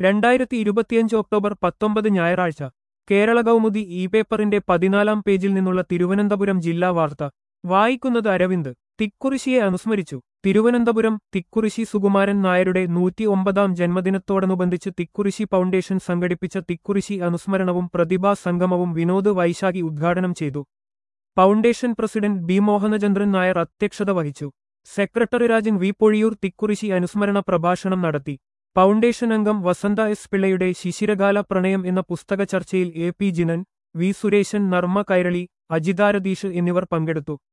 രണ്ടായിരത്തി ഇരുപത്തിയഞ്ച് ഒക്ടോബർ പത്തൊമ്പത് ഞായറാഴ്ച കേരള കൗമുദി ഇ പേപ്പറിന്റെ പതിനാലാം പേജിൽ നിന്നുള്ള തിരുവനന്തപുരം ജില്ലാ വാർത്ത വായിക്കുന്നത് അരവിന്ദ് തിക്കുറിശിയെ അനുസ്മരിച്ചു തിരുവനന്തപുരം തിക്കുറിശി സുകുമാരൻ നായരുടെ നൂറ്റി ഒമ്പതാം ജന്മദിനത്തോടനുബന്ധിച്ച് തിക്കുറിശി ഫൗണ്ടേഷൻ സംഘടിപ്പിച്ച തിക്കുറിശി അനുസ്മരണവും പ്രതിഭാ സംഗമവും വിനോദ് വൈശാഖി ഉദ്ഘാടനം ചെയ്തു foundation president B Mohanachandran Nair അധ്യക്ഷത വഹിച്ചു സെക്രട്ടറി രാജൻ വി പൊഴിയൂർ തിക്കുറിശി അനുസ്മരണ പ്രഭാഷണം നടത്തി ഫൗണ്ടേഷൻ അംഗം വസന്ത എസ് പിള്ളയുടെ ശിശിരകാല പ്രണയം എന്ന പുസ്തക ചർച്ചയിൽ A P Jinan V Sureshan Narma Kairali Ajitharatheesh എന്നിവർ പങ്കെടുത്തു